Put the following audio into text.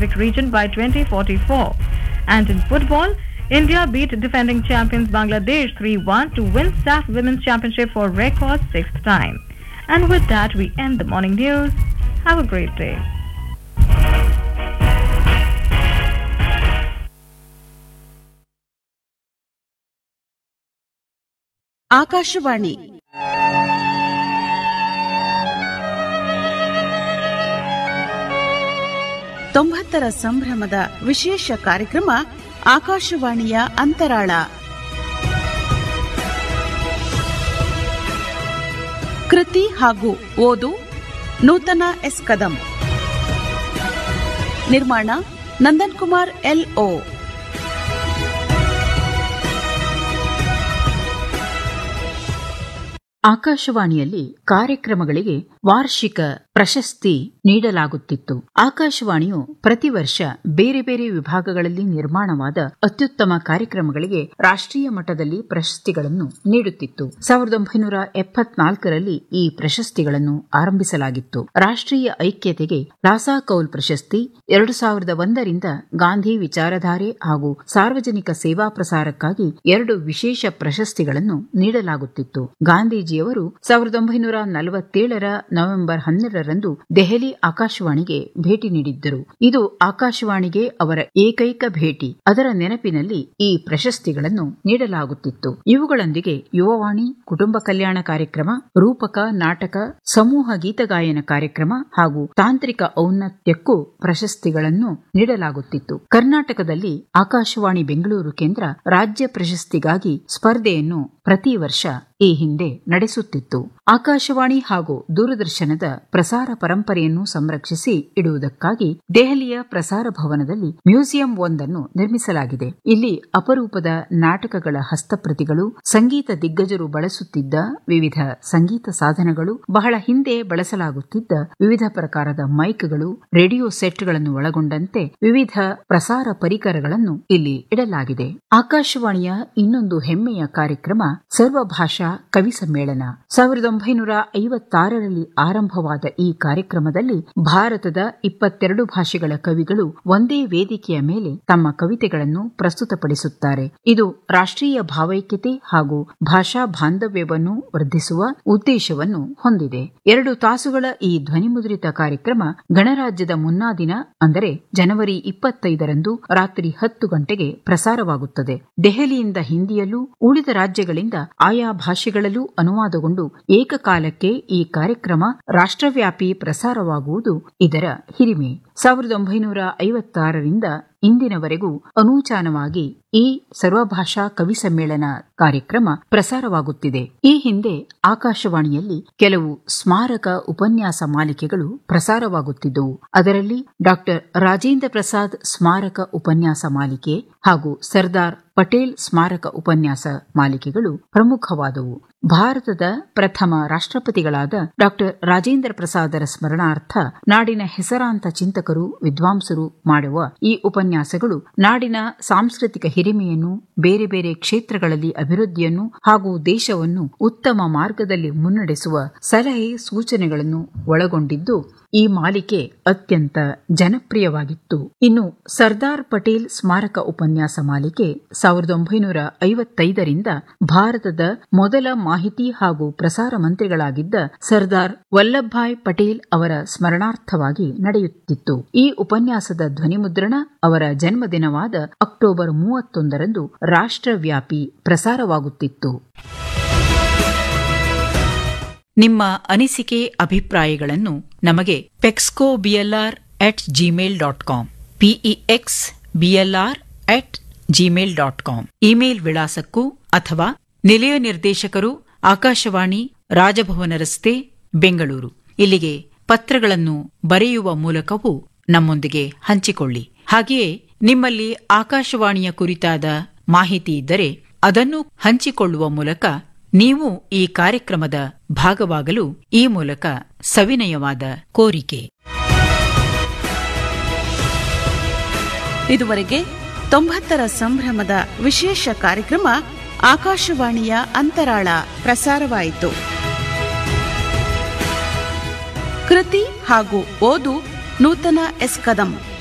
Pacific region by 2044. And in football, India beat defending champions Bangladesh 3-1 to win SAF Women's Championship for record sixth time. And with that, we end the morning news. Have a great day. Akashvani ತೊಂಬತ್ತರ ಸಂಭ್ರಮದ ವಿಶೇಷ ಕಾರ್ಯಕ್ರಮ ಆಕಾಶವಾಣಿಯ ಅಂತರಾಳ ಕೃತಿ ಹಾಗೂ ಓದು ನೂತನ S Kadam ನಿರ್ಮಾಣ ನಂದನ್ ಕುಮಾರ್ ಎಲ್ ಓ ಆಕಾಶವಾಣಿಯಲ್ಲಿ ಕಾರ್ಯಕ್ರಮಗಳಿಗೆ ವಾರ್ಷಿಕ ಪ್ರಶಸ್ತಿ ನೀಡಲಾಗುತ್ತಿತ್ತು ಆಕಾಶವಾಣಿಯು ಪ್ರತಿ ವರ್ಷ ಬೇರೆ ಬೇರೆ ವಿಭಾಗಗಳಲ್ಲಿ ನಿರ್ಮಾಣವಾದ ಅತ್ಯುತ್ತಮ ಕಾರ್ಯಕ್ರಮಗಳಿಗೆ ರಾಷ್ಟ್ರೀಯ ಮಟ್ಟದಲ್ಲಿ ಪ್ರಶಸ್ತಿಗಳನ್ನು ನೀಡುತ್ತಿತ್ತು ಸಾವಿರದ ಒಂಬೈನೂರ ಎಪ್ಪತ್ನಾಲ್ಕರಲ್ಲಿ ಈ ಪ್ರಶಸ್ತಿಗಳನ್ನು ಆರಂಭಿಸಲಾಗಿತ್ತು ರಾಷ್ಟ್ರೀಯ ಐಕ್ಯತೆಗೆ ಲಾಸಾ ಕೌಲ್ ಪ್ರಶಸ್ತಿ ಎರಡು ಸಾವಿರದ ಒಂದರಿಂದ ಗಾಂಧಿ ವಿಚಾರಧಾರೆ ಹಾಗೂ ಸಾರ್ವಜನಿಕ ಸೇವಾ ಪ್ರಸಾರಕ್ಕಾಗಿ ಎರಡು ವಿಶೇಷ ಪ್ರಶಸ್ತಿಗಳನ್ನು ನೀಡಲಾಗುತ್ತಿತ್ತು ಗಾಂಧೀಜಿಯವರು ಸಾವಿರದ ಒಂಬೈನೂರ ನಲವತ್ತೇಳರ ನವೆಂಬರ್ ಹನ್ನೆರಡರಂದು ದೆಹಲಿ ಆಕಾಶವಾಣಿಗೆ ಭೇಟಿ ನೀಡಿದ್ದರು ಇದು ಆಕಾಶವಾಣಿಗೆ ಅವರ ಏಕೈಕ ಭೇಟಿ ಅದರ ನೆನಪಿನಲ್ಲಿ ಈ ಪ್ರಶಸ್ತಿಗಳನ್ನು ನೀಡಲಾಗುತ್ತಿತ್ತು ಇವುಗಳೊಂದಿಗೆ ಯುವವಾಣಿ ಕುಟುಂಬ ಕಲ್ಯಾಣ ಕಾರ್ಯಕ್ರಮ ರೂಪಕ ನಾಟಕ ಸಮೂಹ ಗೀತಗಾಯನ ಕಾರ್ಯಕ್ರಮ ಹಾಗೂ ತಾಂತ್ರಿಕ ಔನ್ನತ್ಯಕ್ಕೂ ಪ್ರಶಸ್ತಿಗಳನ್ನು ನೀಡಲಾಗುತ್ತಿತ್ತು ಕರ್ನಾಟಕದಲ್ಲಿ ಆಕಾಶವಾಣಿ ಬೆಂಗಳೂರು ಕೇಂದ್ರ ರಾಜ್ಯ ಪ್ರಶಸ್ತಿಗಾಗಿ ಸ್ಪರ್ಧೆಯನ್ನು ಪ್ರತಿ ವರ್ಷ ಈ ಹಿಂದೆ ನಡೆಸುತ್ತಿತ್ತು ಆಕಾಶವಾಣಿ ಹಾಗೂ ದೂರದರ್ಶನದ ಪ್ರಸಾರ ಪರಂಪರೆಯನ್ನು ಸಂರಕ್ಷಿಸಿ ಇಡುವುದಕ್ಕಾಗಿ ದೆಹಲಿಯ ಪ್ರಸಾರ ಭವನದಲ್ಲಿ ಮ್ಯೂಸಿಯಂ ಒಂದನ್ನು ನಿರ್ಮಿಸಲಾಗಿದೆ ಇಲ್ಲಿ ಅಪರೂಪದ ನಾಟಕಗಳ ಹಸ್ತಪ್ರತಿಗಳು ಸಂಗೀತ ದಿಗ್ಗಜರು ಬಳಸುತ್ತಿದ್ದ ವಿವಿಧ ಸಂಗೀತ ಸಾಧನಗಳು ಬಹಳ ಹಿಂದೆ ಬಳಸಲಾಗುತ್ತಿದ್ದ ವಿವಿಧ ಪ್ರಕಾರದ ಮೈಕ್ಗಳು ರೇಡಿಯೋ ಸೆಟ್ಗಳನ್ನು ಒಳಗೊಂಡಂತೆ ವಿವಿಧ ಪ್ರಸಾರ ಪರಿಕರಗಳನ್ನು ಇಲ್ಲಿ ಇಡಲಾಗಿದೆ ಆಕಾಶವಾಣಿಯ ಇನ್ನೊಂದು ಹೆಮ್ಮೆಯ ಕಾರ್ಯಕ್ರಮ ಸರ್ವಭಾಷಾ ಕವಿ ಸಮ್ಮೇಳನ ಸಾವಿರದ ಒಂಬೈನೂರ ಐವತ್ತಾರರಲ್ಲಿ ಆರಂಭವಾದ ಈ ಕಾರ್ಯಕ್ರಮದಲ್ಲಿ ಭಾರತದ ಇಪ್ಪತ್ತೆರಡು ಭಾಷೆಗಳ ಕವಿಗಳು ಒಂದೇ ವೇದಿಕೆಯ ಮೇಲೆ ತಮ್ಮ ಕವಿತೆಗಳನ್ನು ಪ್ರಸ್ತುತಪಡಿಸುತ್ತಾರೆ ಇದು ರಾಷ್ಟ್ರೀಯ ಭಾವೈಕ್ಯತೆ ಹಾಗೂ ಭಾಷಾ ಬಾಂಧವ್ಯವನ್ನು ವರ್ಧಿಸುವ ಉದ್ದೇಶವನ್ನು ಹೊಂದಿದೆ ಎರಡು ತಾಸುಗಳ ಈ ಧ್ವನಿಮುದ್ರಿತ ಕಾರ್ಯಕ್ರಮ ಗಣರಾಜ್ಯದ ಮುನ್ನಾ ದಿನ ಅಂದರೆ ಜನವರಿ ಇಪ್ಪತ್ತೈದರಂದು ರಾತ್ರಿ ಹತ್ತು ಗಂಟೆಗೆ ಪ್ರಸಾರವಾಗುತ್ತದೆ ದೆಹಲಿಯಿಂದ ಹಿಂದಿಯಲ್ಲೂ ಉಳಿದ ರಾಜ್ಯಗಳಿಂದ ಆಯಾ ಭಾಷೆಗಳಲ್ಲೂ ಅನುವಾದಗೊಂಡು ಏಕಕಾಲಕ್ಕೆ ಈ ಕಾರ್ಯಕ್ರಮ ರಾಷ್ಟ್ರವ್ಯಾಪಿ ಪ್ರಸಾರವಾಗುವುದು ಇದರ ಹಿರಿಮೆ ಸಾವಿರದ ಒಂಬೈನೂರ ಐವತ್ತಾರರಿಂದ ಇಂದಿನವರೆಗೂ ಅನೂಚಾನವಾಗಿ ಈ ಸರ್ವಭಾಷಾ ಕವಿ ಸಮ್ಮೇಳನ ಕಾರ್ಯಕ್ರಮ ಪ್ರಸಾರವಾಗುತ್ತಿದೆ ಈ ಹಿಂದೆ ಆಕಾಶವಾಣಿಯಲ್ಲಿ ಕೆಲವು ಸ್ಮಾರಕ ಉಪನ್ಯಾಸ ಮಾಲಿಕೆಗಳು ಪ್ರಸಾರವಾಗುತ್ತಿದ್ದವು ಅದರಲ್ಲಿ ಡಾಕ್ಟರ್ ರಾಜೇಂದ್ರ ಪ್ರಸಾದ್ ಸ್ಮಾರಕ ಉಪನ್ಯಾಸ ಮಾಲಿಕೆ ಹಾಗೂ ಸರ್ದಾರ್ ಪಟೇಲ್ ಸ್ಮಾರಕ ಉಪನ್ಯಾಸ ಮಾಲಿಕೆಗಳು ಪ್ರಮುಖವಾದವು ಭಾರತದ ಪ್ರಥಮ ರಾಷ್ಟ್ರಪತಿಗಳಾದ ಡಾಕ್ಟರ್ ರಾಜೇಂದ್ರ ಪ್ರಸಾದರ ಸ್ಮರಣಾರ್ಥ ನಾಡಿನ ಹೆಸರಾಂತ ಚಿಂತಕರು ವಿದ್ವಾಂಸರು ಮಾಡುವ ಈ ಉಪನ್ಯಾಸಗಳು ನಾಡಿನ ಸಾಂಸ್ಕೃತಿಕ ಹಿರಿಮೆಯನ್ನು ಬೇರೆ ಬೇರೆ ಕ್ಷೇತ್ರಗಳಲ್ಲಿ ಅಭಿವೃದ್ಧಿಯನ್ನು ಹಾಗೂ ದೇಶವನ್ನು ಉತ್ತಮ ಮಾರ್ಗದಲ್ಲಿ ಮುನ್ನಡೆಸುವ ಸಲಹೆ ಸೂಚನೆಗಳನ್ನು ಒಳಗೊಂಡಿದ್ದು ಈ ಮಾಲಿಕೆ ಅತ್ಯಂತ ಜನಪ್ರಿಯವಾಗಿತ್ತು ಇನ್ನು ಸರ್ದಾರ್ ಪಟೇಲ್ ಸ್ಮಾರಕ ಉಪನ್ಯಾಸ ಮಾಲಿಕೆ ಸಾವಿರದ ಒಂಬೈನೂರ ಐವತ್ತೈದರಿಂದ ಭಾರತದ ಮೊದಲ ಮಾಹಿತಿ ಹಾಗೂ ಪ್ರಸಾರ ಮಂತ್ರಿಗಳಾಗಿದ್ದ ಸರ್ದಾರ್ ವಲ್ಲಭಭಾಯ್ ಪಟೇಲ್ ಅವರ ಸ್ಮರಣಾರ್ಥವಾಗಿ ನಡೆಯುತ್ತಿತ್ತು ಈ ಉಪನ್ಯಾಸದ ಧ್ವನಿಮುದ್ರಣ ಅವರ ಜನ್ಮದಿನವಾದ ಅಕ್ಟೋಬರ್ ಮೂವತ್ತೊಂದರಂದು ರಾಷ್ಟ್ರವ್ಯಾಪಿ ಪ್ರಸಾರವಾಗುತ್ತಿತ್ತು ನಿಮ್ಮ ಅನಿಸಿಕೆ ಅಭಿಪ್ರಾಯಗಳನ್ನು ನಮಗೆ ಪೆಕ್ಸ್ಕೋ BLR at Gmail dot com PEX BLR at Gmail dot com email ವಿಳಾಸಕ್ಕೂ ಅಥವಾ ನಿಲಯ ನಿರ್ದೇಶಕರು ಆಕಾಶವಾಣಿ ರಾಜಭವನ ರಸ್ತೆ ಬೆಂಗಳೂರು ಇಲ್ಲಿಗೆ ಪತ್ರಗಳನ್ನು ಬರೆಯುವ ಮೂಲಕವೂ ನಮ್ಮೊಂದಿಗೆ ಹಂಚಿಕೊಳ್ಳಿ ಹಾಗೆಯೇ ನಿಮ್ಮಲ್ಲಿ ಆಕಾಶವಾಣಿಯ ಕುರಿತಾದ ಮಾಹಿತಿ ಇದ್ದರೆ ಅದನ್ನು ಹಂಚಿಕೊಳ್ಳುವ ಮೂಲಕ ನೀವು ಈ ಕಾರ್ಯಕ್ರಮದ ಭಾಗವಾಗಲು ಈ ಮೂಲಕ ಸವಿನಯವಾದ ಕೋರಿಕೆ ಇದುವರೆಗೆ ತೊಂಬತ್ತರ ಸಂಭ್ರಮದ ವಿಶೇಷ ಕಾರ್ಯಕ್ರಮ ಆಕಾಶವಾಣಿಯ ಅಂತರಾಳ ಪ್ರಸಾರವಾಯಿತು ಕೃತಿ ಹಾಗೂ ಓದು ನೂತನ ಎಸ್ ಕದಂ